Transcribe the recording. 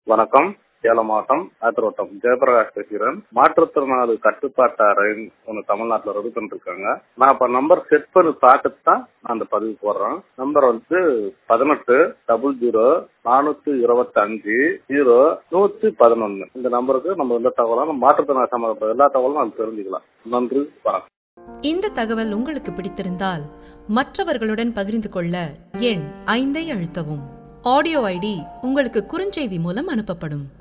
வணக்கம் சேலம் மாவட்டம் ஆத்திரோட்டம் ஜெயபிரகாஷ் பேசுகிறேன் மாற்றுத்திறனாளி கட்டுப்பாட்டு அறைன்னு ஒன்று தமிழ்நாட்டில் ரெடி பண்ணிருக்காங்க நான் இப்போ நம்பர் செட் பண்ணி பார்த்துட்டு தான் நான் அந்த பதிவு போடுறேன் நம்பர் வந்து பதினெட்டு டபுள் ஜீரோ நானூத்தி இருபத்தி அஞ்சு ஜீரோ நூத்தி பதினொன்னு இந்த நம்பருக்கு நம்ம எந்த தகவலும் மாற்றுத்திறனாளி சம்பந்தப்பட்ட எல்லா தகவலும் நம்ம தெரிஞ்சுக்கலாம் நன்றி வணக்கம் இந்த தகவல் உங்களுக்கு பிடித்திருந்தால் மற்றவர்களுடன் பகிர்ந்து கொள்ள எண் ஐந்தை அழுத்தவும் ஆடியோ ஐடி உங்களுக்கு குறுஞ்செய்தி மூலம் அனுப்பப்படும்